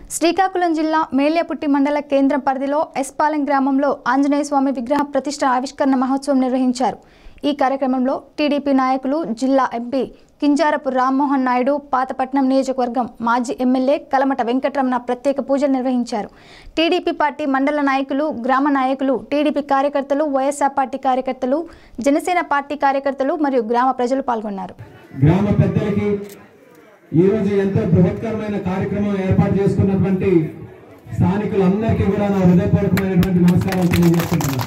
శ్రీకాకుళం జిల్లా మేల్యపుట్టి మండల కేంద్రం పరిధిలో ఎస్పాలెం గ్రామంలో ఆంజనేయ స్వామి విగ్రహ ప్రతిష్ట ఆవిష్కరణ మహోత్సవం నిర్వహించారు ఈ కార్యక్రమంలో టీడీపీ నాయకులు జిల్లా ఎంపీ కింజారపు రామ్మోహన్ నాయుడు పాతపట్నం నియోజకవర్గం మాజీ ఎమ్మెల్యే కలమట వెంకటరమణ ప్రత్యేక పూజలు నిర్వహించారు టీడీపీ పార్టీ మండల నాయకులు గ్రామ నాయకులు టీడీపీ కార్యకర్తలు వైఎస్ఆర్ పార్టీ కార్యకర్తలు జనసేన పార్టీ కార్యకర్తలు మరియు గ్రామ ప్రజలు పాల్గొన్నారు గ్రామ పెద్దలకి ఈ రోజు ఎంతో బృహత్కరమైన కార్యక్రమం ఏర్పాటు చేసుకున్నటువంటి స్థానికులందరికీ కూడా నా హృదయపూర్వకమైనటువంటి నమస్కారాలు తెలియజేస్తున్నాను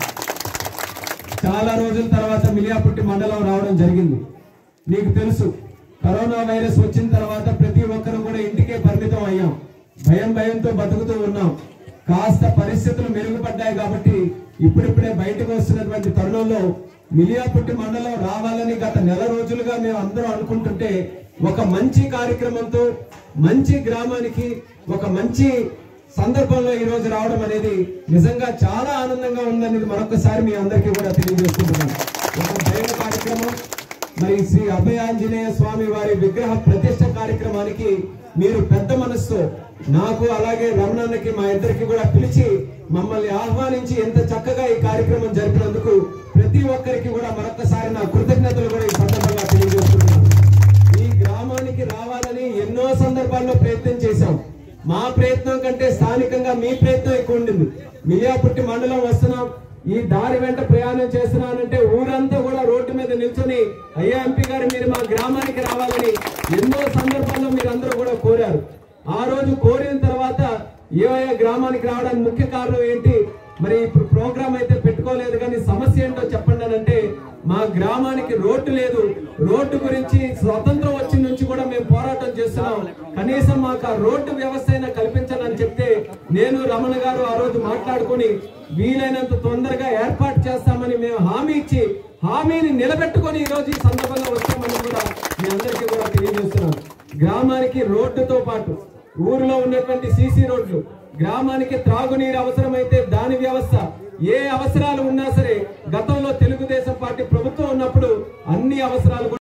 చాలా రోజుల తర్వాత మిలియాపుట్టి మండలం రావడం జరిగింది నీకు తెలుసు కరోనా వైరస్ వచ్చిన తర్వాత ప్రతి ఒక్కరు కూడా ఇంటికే పరిమితం అయ్యాం భయం భయంతో బతుకుతూ ఉన్నాం కాస్త పరిస్థితులు మెరుగుపడ్డాయి కాబట్టి ఇప్పుడిప్పుడే బయటకు వస్తున్నటువంటి తరుణంలో మిలియాపుట్టి మండలం రావాలని గత నెల రోజులుగా మేము అందరం అనుకుంటుంటే ఒక మంచి కార్యక్రమంతో మంచి గ్రామానికి ఒక మంచి సందర్భంలో ఈ రోజు రావడం అనేది నిజంగా చాలా ఆనందంగా ఉందనేది మరొకసారి మీ అందరికీ కూడా తెలియజేస్తున్నాను ఒక దైవ కార్యక్రమం మరి శ్రీ అభయాంజనేయ స్వామి వారి విగ్రహ ప్రతిష్ట కార్యక్రమానికి మీరు పెద్ద మనస్సు నాకు అలాగే రమణన్నకి మా ఇద్దరికి కూడా పిలిచి మమ్మల్ని ఆహ్వానించి ఎంత చక్కగా ఈ కార్యక్రమం జరిపినందుకు ప్రతి ఒక్కరికి కూడా మరొకసారి నా కృతజ్ఞతలు కూడా ఈ సందర్భంగా తెలియజేస్తున్నాను ఈ గ్రామానికి రావాలని ఎన్నో సందర్భాల్లో ప్రయత్నం చేశాం మా ప్రయత్నం కంటే స్థానికంగా మీ ప్రయత్నం ఎక్కువ ఉండింది మిలియాపుట్టి మండలం వస్తున్నాం ఈ దారి వెంట ప్రయాణం చేస్తున్నానంటే ఊరంతా కూడా రోడ్డు మీద నిల్చొని అయ్యా ఎంపీ గారు మీరు మా గ్రామానికి రావాలని ఎన్నో సందర్భాల్లో మీరు అందరూ కూడా కోరారు ఆ రోజు కోరిన తర్వాత ఏవయ్యా గ్రామానికి రావడానికి ముఖ్య కారణం ఏంటి మరి ఇప్పుడు ప్రోగ్రామ్ అయితే పెట్టుకోలేదు కానీ సమస్య ఏంటో చెప్పండి అని అంటే మా గ్రామానికి రోడ్డు లేదు రోడ్డు గురించి స్వతంత్రం వచ్చిన నుంచి కూడా మేము పోరాటం చేస్తున్నాం కనీసం మాకు ఆ రోడ్డు వ్యవస్థ అయినా కల్పించండి అని చెప్తే నేను రమణ గారు ఆ రోజు మాట్లాడుకుని వీలైనంత తొందరగా ఏర్పాటు చేస్తామని మేము హామీ ఇచ్చి హామీని నిలబెట్టుకొని ఈ రోజు ఈ సందర్భంగా వచ్చామని కూడా మీ అందరికీ కూడా తెలియజేస్తున్నాం గ్రామానికి రోడ్డుతో పాటు ఊరిలో ఉన్నటువంటి సీసీ రోడ్లు గ్రామానికి త్రాగునీరు అవసరమైతే దాని వ్యవస్థ ఏ అవసరాలు ఉన్నా సరే గతంలో తెలుగుదేశం పార్టీ ప్రభుత్వం ఉన్నప్పుడు అన్ని అవసరాలు కూడా